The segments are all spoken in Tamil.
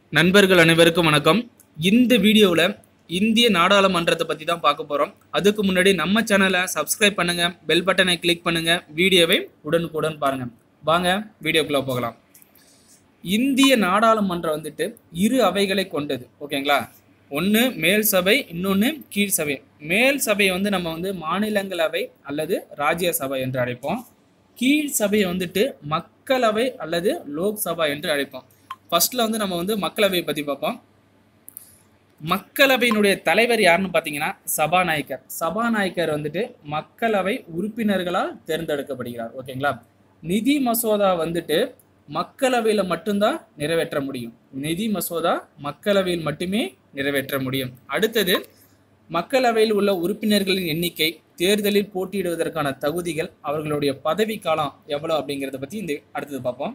நண்பர்கள் அனைவருக்கும் வணக்கம் இந்த வீடியோவில் இந்திய நாடாளுமன்றத்தை பற்றி தான் பார்க்க போகிறோம் அதுக்கு முன்னாடி நம்ம சேனலை சப்ஸ்கிரைப் பண்ணுங்க பெல் பட்டனை கிளிக் பண்ணுங்க வீடியோவை உடனுக்குடன் பாருங்க வாங்க வீடியோக்குள்ளே போகலாம் இந்திய நாடாளுமன்றம் வந்துட்டு இரு அவைகளை கொண்டது ஓகேங்களா ஒன்று மேல் சபை இன்னொன்று கீழ் சபை மேல் சபையை வந்து நம்ம வந்து மாநிலங்களவை அல்லது ராஜ்யசபை என்று அழைப்போம் கீழ் சபையை வந்துட்டு மக்களவை அல்லது லோக்சபா என்று அழைப்போம் ஃபர்ஸ்ட்ல வந்து நம்ம வந்து மக்களவையை பற்றி பார்ப்போம் மக்களவையினுடைய தலைவர் யாருன்னு பார்த்தீங்கன்னா சபாநாயகர் சபாநாயகர் வந்துட்டு மக்களவை உறுப்பினர்களால் தேர்ந்தெடுக்கப்படுகிறார் ஓகேங்களா நிதி மசோதா வந்துட்டு மக்களவையில் மட்டும்தான் நிறைவேற்ற முடியும் நிதி மசோதா மக்களவையில் மட்டுமே நிறைவேற்ற முடியும் அடுத்தது மக்களவையில் உள்ள உறுப்பினர்களின் எண்ணிக்கை தேர்தலில் போட்டியிடுவதற்கான தகுதிகள் அவர்களுடைய பதவி காலம் எவ்வளோ அப்படிங்கிறத பற்றி இந்த அடுத்தது பார்ப்போம்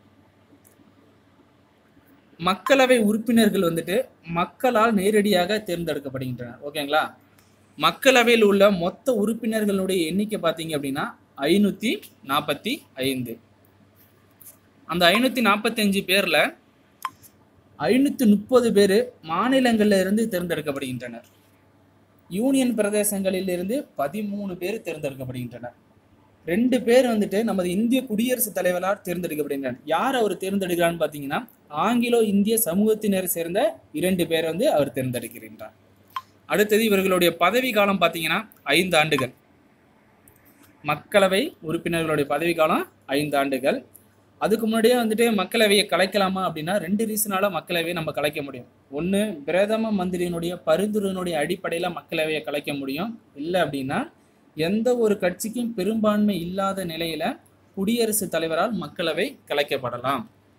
மக்களவை உறுப்பினர்கள் வந்துட்டு மக்களால் நேரடியாக தேர்ந்தெடுக்கப்படுகின்றனர் ஓகேங்களா மக்களவையில் உள்ள மொத்த உறுப்பினர்களுடைய எண்ணிக்கை பார்த்தீங்க அப்படின்னா ஐநூற்றி நாற்பத்தி ஐந்து அந்த ஐநூற்றி நாற்பத்தஞ்சு பேரில் ஐநூற்றி முப்பது பேர் மாநிலங்களில் இருந்து தேர்ந்தெடுக்கப்படுகின்றனர் யூனியன் பிரதேசங்களில் இருந்து பதிமூணு பேர் தேர்ந்தெடுக்கப்படுகின்றனர் ரெண்டு பேர் வந்துட்டு நமது இந்திய குடியரசுத் தலைவரால் தேர்ந்தெடுக்கப்படுகின்றனர் யார் அவர் தேர்ந்தெடுக்கிறான்னு பார்த்தீங்கன்னா ஆங்கிலோ இந்திய சமூகத்தினர் சேர்ந்த இரண்டு பேர் வந்து அவர் தேர்ந்தெடுக்கின்றார் அடுத்தது இவர்களுடைய பதவி காலம் பார்த்தீங்கன்னா ஐந்து ஆண்டுகள் மக்களவை உறுப்பினர்களுடைய பதவி காலம் ஐந்து ஆண்டுகள் அதுக்கு முன்னாடியே வந்துட்டு மக்களவையை கலைக்கலாமா அப்படின்னா ரெண்டு ரீசனால மக்களவையை நம்ம கலைக்க முடியும் ஒன்று பிரதம மந்திரியினுடைய பரிந்துரையினுடைய அடிப்படையில் மக்களவையை கலைக்க முடியும் இல்லை அப்படின்னா எந்த ஒரு கட்சிக்கும் பெரும்பான்மை இல்லாத நிலையில குடியரசுத் தலைவரால் மக்களவை கலைக்கப்படலாம்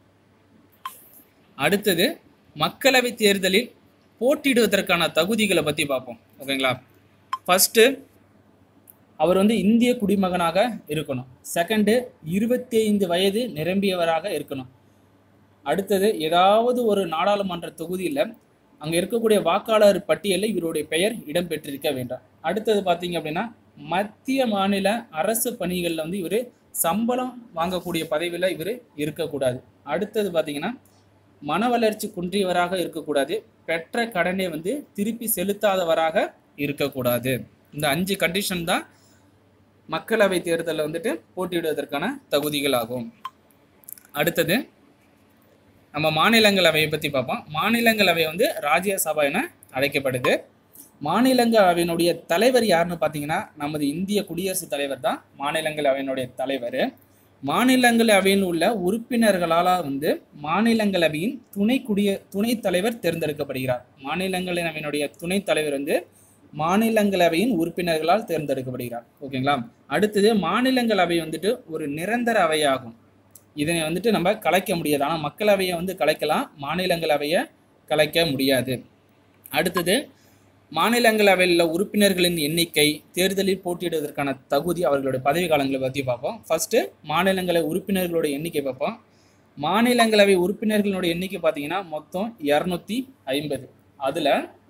அடுத்தது மக்களவை தேர்தலில் போட்டியிடுவதற்கான தகுதிகளை பற்றி பார்ப்போம் ஓகேங்களா ஃபஸ்ட்டு அவர் வந்து இந்திய குடிமகனாக இருக்கணும் செகண்டு இருபத்தி ஐந்து வயது நிரம்பியவராக இருக்கணும் அடுத்தது ஏதாவது ஒரு நாடாளுமன்ற தொகுதியில் அங்கே இருக்கக்கூடிய வாக்காளர் பட்டியலில் இவருடைய பெயர் இடம்பெற்றிருக்க வேண்டும் அடுத்தது பார்த்தீங்க அப்படின்னா மத்திய மாநில அரசு பணிகளில் வந்து இவர் சம்பளம் வாங்கக்கூடிய பதவியில் இவர் இருக்கக்கூடாது அடுத்தது பார்த்தீங்கன்னா மன வளர்ச்சி குன்றியவராக இருக்கக்கூடாது பெற்ற கடனை வந்து திருப்பி செலுத்தாதவராக இருக்கக்கூடாது இந்த அஞ்சு கண்டிஷன் தான் மக்களவை தேர்தலில் வந்துட்டு போட்டியிடுவதற்கான தகுதிகள் ஆகும் அடுத்தது நம்ம மாநிலங்களவையை பற்றி பார்ப்போம் மாநிலங்களவை வந்து ராஜ்யசபா என அழைக்கப்படுது மாநிலங்களவையினுடைய தலைவர் யாருன்னு பார்த்தீங்கன்னா நமது இந்திய குடியரசுத் தலைவர் தான் மாநிலங்களவையினுடைய தலைவர் மாநிலங்களவையில் உள்ள உறுப்பினர்களால் வந்து மாநிலங்களவையின் துணை குடிய துணைத் தலைவர் தேர்ந்தெடுக்கப்படுகிறார் மாநிலங்களவையினுடைய துணைத் தலைவர் வந்து மாநிலங்களவையின் உறுப்பினர்களால் தேர்ந்தெடுக்கப்படுகிறார் ஓகேங்களா அடுத்தது மாநிலங்களவை வந்துட்டு ஒரு நிரந்தர அவையாகும் இதனை வந்துட்டு நம்ம கலைக்க முடியாது ஆனால் மக்களவையை வந்து கலைக்கலாம் மாநிலங்களவையை கலைக்க முடியாது அடுத்தது மாநிலங்களவையில் உள்ள உறுப்பினர்களின் எண்ணிக்கை தேர்தலில் போட்டியிடுவதற்கான தகுதி அவர்களுடைய பதவி காலங்களை பற்றி பார்ப்போம் ஃபர்ஸ்ட்டு மாநிலங்களவை உறுப்பினர்களுடைய எண்ணிக்கை பார்ப்போம் மாநிலங்களவை உறுப்பினர்களுடைய எண்ணிக்கை பார்த்தீங்கன்னா மொத்தம் இரநூத்தி ஐம்பது அதில்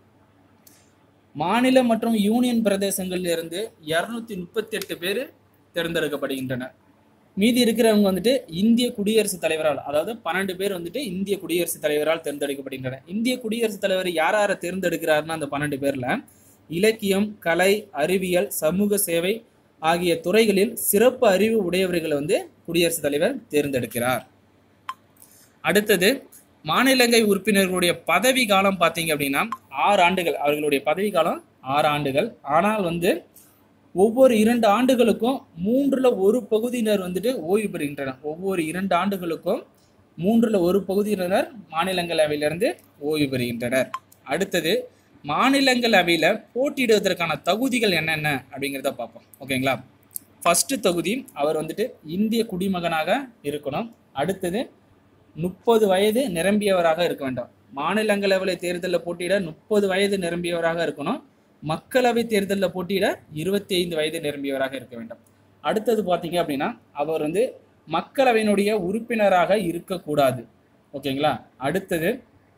மாநில மற்றும் யூனியன் பிரதேசங்களில் இருந்து இரநூத்தி முப்பத்தி எட்டு பேர் தேர்ந்தெடுக்கப்படுகின்றனர் மீதி இருக்கிறவங்க வந்துட்டு இந்திய குடியரசுத் தலைவரால் அதாவது பன்னெண்டு பேர் வந்துட்டு இந்திய குடியரசுத் தலைவரால் தேர்ந்தெடுக்கப்படுகின்றனர் இந்திய குடியரசுத் தலைவர் யார் யாரை தேர்ந்தெடுக்கிறாருன்னா அந்த பன்னெண்டு பேர்ல இலக்கியம் கலை அறிவியல் சமூக சேவை ஆகிய துறைகளில் சிறப்பு அறிவு உடையவர்களை வந்து குடியரசுத் தலைவர் தேர்ந்தெடுக்கிறார் அடுத்தது மாநிலங்களை உறுப்பினர்களுடைய பதவி காலம் பார்த்தீங்க அப்படின்னா ஆறு ஆண்டுகள் அவர்களுடைய பதவி காலம் ஆறு ஆண்டுகள் ஆனால் வந்து ஒவ்வொரு இரண்டு ஆண்டுகளுக்கும் மூன்றில் ஒரு பகுதியினர் வந்துட்டு ஓய்வு பெறுகின்றனர் ஒவ்வொரு இரண்டு ஆண்டுகளுக்கும் மூன்றில் ஒரு பகுதியினர் மாநிலங்களவையிலிருந்து ஓய்வு பெறுகின்றனர் அடுத்தது மாநிலங்களவையில் போட்டியிடுவதற்கான தகுதிகள் என்னென்ன அப்படிங்கிறத பார்ப்போம் ஓகேங்களா ஃபஸ்ட்டு தகுதி அவர் வந்துட்டு இந்திய குடிமகனாக இருக்கணும் அடுத்தது முப்பது வயது நிரம்பியவராக இருக்க வேண்டும் மாநிலங்களவை தேர்தலில் போட்டியிட முப்பது வயது நிரம்பியவராக இருக்கணும் மக்களவை தேர்தலில் போட்டியிட இருபத்தி ஐந்து வயது நிரம்பியவராக இருக்க வேண்டும் அடுத்தது பார்த்தீங்க அப்படின்னா அவர் வந்து மக்களவையினுடைய உறுப்பினராக இருக்கக்கூடாது ஓகேங்களா அடுத்தது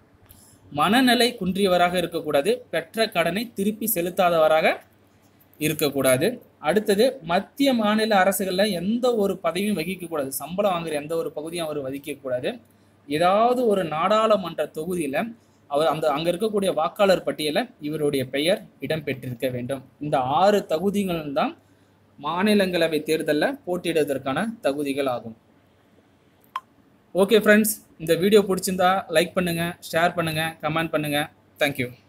மனநிலை குன்றியவராக இருக்கக்கூடாது பெற்ற கடனை திருப்பி செலுத்தாதவராக இருக்கக்கூடாது அடுத்தது மத்திய மாநில அரசுகளில் எந்த ஒரு பதவியும் வகிக்கக்கூடாது சம்பளம் வாங்குற எந்த ஒரு பகுதியும் அவர் வகிக்கக்கூடாது ஏதாவது ஒரு நாடாளுமன்ற தொகுதியில் அவர் அந்த அங்கே இருக்கக்கூடிய வாக்காளர் பட்டியலில் இவருடைய பெயர் இடம்பெற்றிருக்க வேண்டும் இந்த ஆறு தகுதிகள் தான் மாநிலங்களவை தேர்தலில் போட்டியிடுவதற்கான தகுதிகள் ஆகும் ஓகே ஃப்ரெண்ட்ஸ் இந்த வீடியோ பிடிச்சிருந்தா லைக் பண்ணுங்கள் ஷேர் பண்ணுங்கள் கமெண்ட் பண்ணுங்கள் தேங்க்யூ